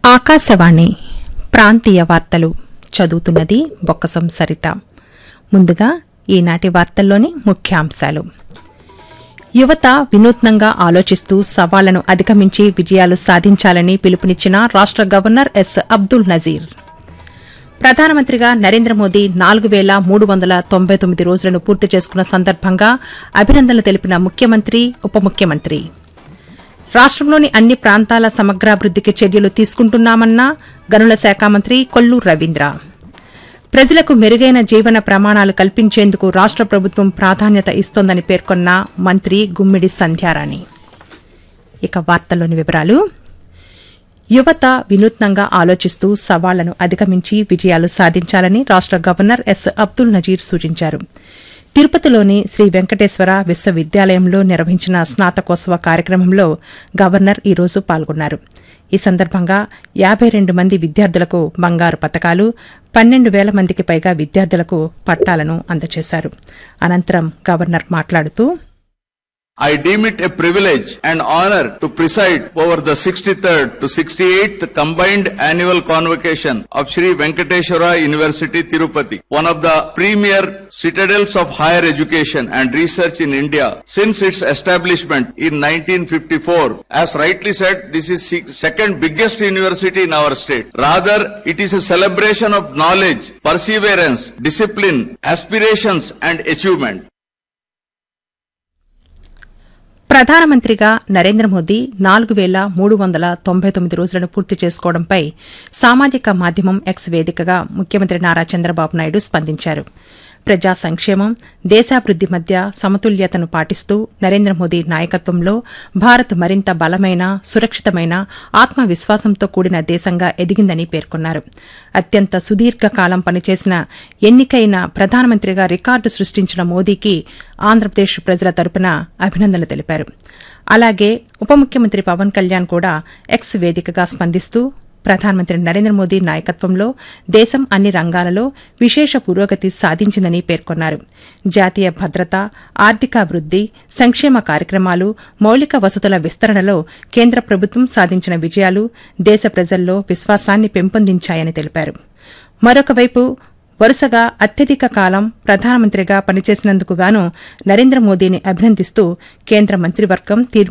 ఆకాశవాణి ప్రాంతీయ వార్తలు చదువుతున్నది బొక్కసం సరిత ముందుగా ఈనాటి వార్తల్లోని ముఖ్యాంశాలు యువత వినూత్నంగా ఆలోచిస్తూ సవాళ్లను అధిగమించి విజయాలు సాధించాలని పిలుపునిచ్చిన రాష్ట గవర్నర్ ఎస్ అబ్దుల్ నజీర్ ప్రధానమంత్రిగా నరేంద్ర మోదీ నాలుగు వేల మూడు వందల తొంభై తొమ్మిది రోజులను పూర్తి చేసుకున్న సందర్భంగా అభినందనలు తెలిపిన ముఖ్యమంత్రి ఉప ముఖ్యమంత్రి రాష్టంలోని అన్ని ప్రాంతాల సమగ్రాభివృద్దికి చర్యలు తీసుకుంటున్నామన్న గనుల శాఖ మంత్రి కొల్లు రవీంద్ర ప్రజలకు మెరుగైన జీవన ప్రమాణాలు కల్పించేందుకు రాష్ట ప్రభుత్వం ప్రాధాన్యత ఇస్తోందని పేర్కొన్న మంత్రి గుమ్మిడి సంధ్యారాణి ఇక వార్తల్లోని వివరాలు యువత వినూత్నంగా ఆలోచిస్తూ సవాళ్లను అధిగమించి విజయాలు సాధించాలని రాష్ట గవర్నర్ ఎస్ అబ్దుల్ నజీర్ సూచించారు తిరుపతిలోని శ్రీ వెంకటేశ్వర విశ్వవిద్యాలయంలో నిర్వహించిన స్నాతకోత్సవ కార్యక్రమంలో గవర్నర్ ఈ రోజు పాల్గొన్నారు ఈ సందర్భంగా యాబై రెండు మంది విద్యార్థులకు బంగారు పతకాలు పన్నెండు వేల మందికి పైగా విద్యార్థులకు పట్టాలను అందజేశారు అనంతరం గవర్నర్ మాట్లాడుతూ I deem it a privilege and honor to preside over the 63rd to 68th combined annual convocation of Sri Venkateshwara University Tirupati, one of the premier citadels of higher education and research in India since its establishment in 1954. As rightly said, this is the second biggest university in our state. Rather, it is a celebration of knowledge, perseverance, discipline, aspirations and achievement. ప్రధానమంత్రిగా నరేంద్ర మోదీ నాలుగు వేల మూడు వందల తొంభై తొమ్మిది రోజులను పూర్తి చేసుకోవడంపై సామాజిక మాధ్యమం ఎక్స్ వేదికగా ముఖ్యమంత్రి నారా చంద్రబాబు నాయుడు స్పందించారు ప్రజా సంక్షేమం దేశాభివృద్ది మధ్య సమతుల్యతను పాటిస్తూ నరేంద్ర మోదీ నాయకత్వంలో భారత్ మరింత బలమైన సురక్షితమైన ఆత్మవిశ్వాసంతో కూడిన దేశంగా ఎదిగిందని పేర్కొన్నారు అత్యంత సుదీర్ఘకాలం పనిచేసిన ఎన్నికైన ప్రధానమంత్రిగా రికార్డు సృష్టించిన మోదీకి ఆంధ్రప్రదేశ్ ప్రజల తరపున అభినందనలు తెలిపారు అలాగే ఉప ముఖ్యమంత్రి పవన్ కళ్యాణ్ కూడా ఎక్స్ వేదికగా స్పందిస్తూ ప్రధానమంత్రి నరేంద్ర మోదీ నాయకత్వంలో దేశం అన్ని రంగాలలో విశేష పురోగతి సాధించిందని పేర్కొన్నారు జాతీయ భద్రత ఆర్థికాభివృద్ది సంక్షేమ కార్యక్రమాలు మౌలిక వసతుల విస్తరణలో కేంద్ర ప్రభుత్వం సాధించిన విజయాలు దేశ ప్రజల్లో విశ్వాసాన్ని పెంపొందించాయని తెలిపారు మరొకవైపు వరుసగా అత్యధిక కాలం ప్రధానమంత్రిగా పనిచేసినందుకు గాను నరేంద్ర మోదీని అభినందిస్తూ కేంద్ర మంత్రివర్గం తీర్మానం